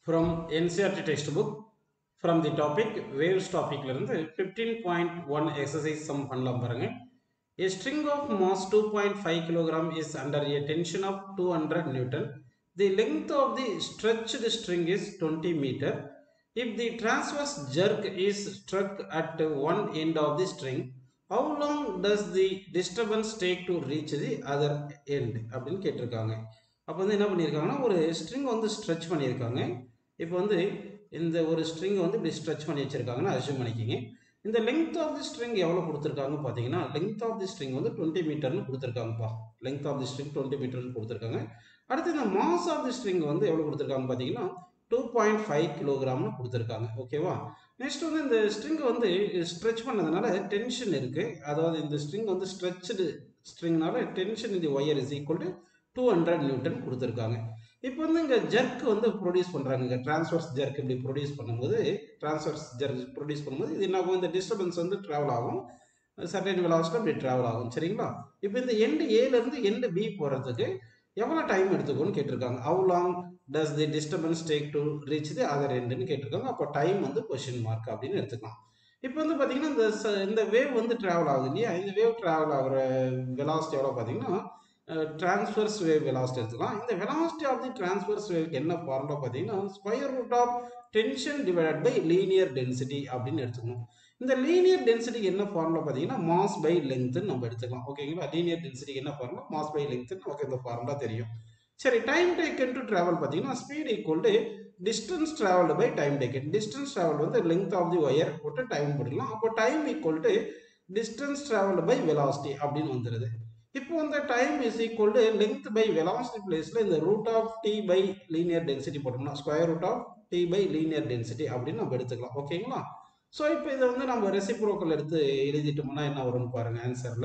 from NCRT textbook from the topic waves topicல இருந்து 15.1 exercise sum பண்ணலாம் பாருங்க a string of mass 2.5 kg is under a tension of 200 newton the length of the stretched string is 20 meter if the transverse jerk is struck at one end of the string how long does the disturbance take to reach the other end அப்படின்னு கேட்டிருக்காங்க அப்போ வந்து என்ன பண்ணியிருக்காங்கன்னா ஒரு string வந்து stretch பண்ணியிருக்காங்க இப்போ வந்து இந்த ஒரு ஸ்ட்ரிங் வந்து இப்படி ஸ்ட்ரெச் பண்ணி வச்சிருக்காங்கன்னு அசியூம் பண்ணிக்கிங்க இந்த லெங்த் ஆஃப் தி ஸ்ட்ரிங் எவ்வளோ கொடுத்துருக்காங்க பார்த்தீங்கன்னா லெங்த் ஆஃப் தி ஸ்ட்ரிங் வந்து டுவெண்ட்டி மீட்டர்னு கொடுத்துருக்காங்கப்பா length of the string twenty மீட்டர்னு கொடுத்துருக்காங்க அடுத்து இந்த மாஸ் ஆஃப் தி ஸ்ட்ரிங் வந்து எவ்வளோ கொடுத்துருக்காங்க பார்த்தீங்கன்னா டூ பாயிண்ட் ஃபைவ் கிலோகிராம்னு கொடுத்துருக்காங்க ஓகேவா நெக்ஸ்ட் வந்து இந்த ஸ்ட்ரிங் வந்து ஸ்ட்ரெச் பண்ணதுனால டென்ஷன் இருக்கு அதாவது இந்த ஸ்ட்ரிங் வந்து ஸ்ட்ரெச்சு ஸ்ட்ரிங்னால டென்ஷன் இந்த wire is equal to two hundred newton கொடுத்துருக்காங்க இப்போ வந்து இங்கே ஜர்க் வந்து ப்ரொடியூஸ் பண்ணுறாங்க இங்கே டிரான்ஸ்வர்ஸ் ஜர்க் இப்படி ப்ரொடியூஸ் பண்ணும்போது டிரான்ஸ்வர்ஸ் ஜர்க் ப்ரொடியூஸ் பண்ணும்போது இது என்ன ஆகும் இந்த டிஸ்டர்பன்ஸ் வந்து ட்ராவல் ஆகும் சர்டன் வெலாசிட்டி அப்படி ட்ராவல் ஆகும் சரிங்களா இப்போ இந்த எண்டு ஏலேருந்து எண்டு பி போகிறதுக்கு எவ்வளோ டைம் எடுத்துக்கும்னு கேட்டிருக்காங்க how long does the disturbance take to reach the other எண்டுன்னு கேட்டிருக்காங்க அப்போ டைம் வந்து கொஷின் மார்க் அப்படின்னு எடுத்துக்கலாம் இப்போ வந்து பார்த்தீங்கன்னா இந்த இந்த வேவ் வந்து ட்ராவல் ஆகுது இல்லையா இந்த வேவ் ட்ராவல் ஆகிற வெலாசிட்டி எவ்வளோ பார்த்தீங்கன்னா டிரான்ஸ்வர்ஸ் வேவ் வெலாசிட்டி எடுத்துக்கலாம் இந்த velocity of the transverse wave என்ன ஃபார்முலா பார்த்தீங்கன்னா square root of tension divide by linear density அப்படின்னு எடுத்துக்கணும் இந்த லீனியர் டென்சிட்டிக்கு என்ன ஃபார்முலா பார்த்தீங்கன்னா மாஸ் பை லென்த்னு நம்ம எடுத்துக்கலாம் ஓகேங்களா லீனியர் டென்சிட்டிக்கு என்ன ஃபார்முலா மாஸ் பை லென்த் நமக்கு இந்த ஃபார்முலா தெரியும் சரி டைம் டேக்கன் டு ட்ராவல் பார்த்தீங்கன்னா speed equal to distance travelled by time taken distance travel வந்து லென்த் ஆஃப் தி ஒயர் போட்டு டைம் போட்டுக்கலாம் அப்போ time equal to distance travelled by velocity அப்படின்னு வந்துடுது இப்போ வந்து time is equal to length by velocity பிளேஸில் இந்த root of T by linear density போட்டோம்னா square root of T by linear density அப்படின்னு நம்ம எடுத்துக்கலாம் ஓகேங்களா ஸோ இப்போ இதை வந்து நம்ம ரெசிப்ரோக்கல் எடுத்து எழுதிட்டோம்னா என்ன வரும்னு பாருங்க ஆன்சரில்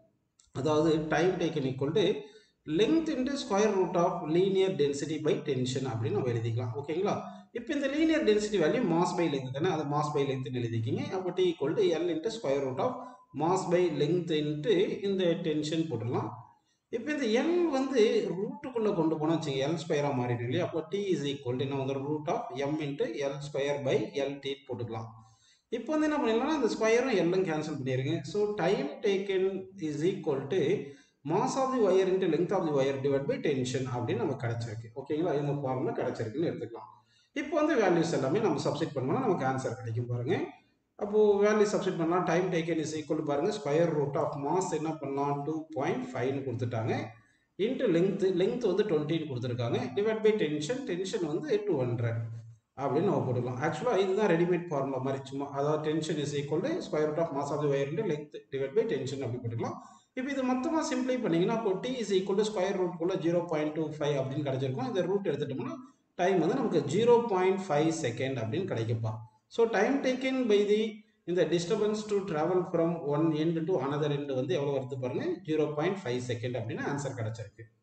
அதாவது time taken equal to length into square root of linear density by tension அப்படின்னு நம்ம எழுதிக்கலாம் ஓகேங்களா இப்போ இந்த linear density value mass by length தானே அது மாஸ் பை லென்த்னு எழுதிக்கிங்க அப்போ T equal to L into square root of mass by length into இந்த டென்ஷன் போட்டுடலாம் இப்போ இந்த எல் வந்து ரூட்டுக்குள்ளே கொண்டு போனால் வச்சுங்க எல் ஸ்கொயராக மாறிடும் இல்லையா அப்போ டி இஸ் ஈக்குவல் டு என்ன வந்து root of M into L square by L T போட்டுக்கலாம் இப்போ வந்து என்ன பண்ணிடலாம் இந்த ஸ்கொயரும் எல்லும் கேன்சல் பண்ணிடுங்க so time taken is equal to mass of the wire into length of the wire divide by tension அப்படின்னு நமக்கு கிடச்சிருக்கு ஓகேங்களா இந்த ஃபார்முலா கிடச்சிருக்குன்னு எடுத்துக்கலாம் இப்போ வந்து வேல்யூஸ் எல்லாமே நம்ம சப்ஸ்டிட் பண்ணோம்னா நமக்கு ஆன்சர் கிடைக்கும் பாருங்க அப்போது வேல்யூ சப்ஸ்டிட் பண்ணலாம் டைம் டேக்கன் இஸ் ஈக்குவல் பாருங்க ஸ்கொயர் ரூட் ஆஃப் மாஸ் என்ன பண்ணலாம் டூ பாயிண்ட் ஃபைவ்னு கொடுத்துட்டாங்க இன்ட்டு லென்த்து லென்த் வந்து டுவெண்ட்டின்னு கொடுத்துருக்காங்க டிவைட் பை டென்ஷன் டென்ஷன் வந்து டூ ஹண்ட்ரட் அப்படின்னு நம்ம போட்டுக்கலாம் ஆக்சுவலாக இதுதான் ரெடிமேட் ஃபார்முலா மாதிரி சும்மா அதாவது tension is equal to square root of mass of the wire length divide by tension அப்படி போட்டுக்கலாம் இப்போ இது மொத்தமாக சிம்பிளை பண்ணிங்கன்னா இப்போ T is equal to square ரூட்குள்ளே ஜீரோ பாயிண்ட் டூ ஃபைவ் அப்படின்னு கிடச்சிருக்கும் இந்த ரூட் எடுத்துட்டோம்னா டைம் வந்து நமக்கு ஜீரோ பாயிண்ட் ஃபைவ் செகண்ட் அப்படின்னு கிடைக்குப்பா so time taken by the இந்த disturbance to travel from one end to another end வந்து எவ்வளோ வருது பாருங்க ஜீரோ பாயிண்ட் ஃபைவ் செகண்ட் அப்படின்னு ஆன்சர் கிடச்சிருக்கு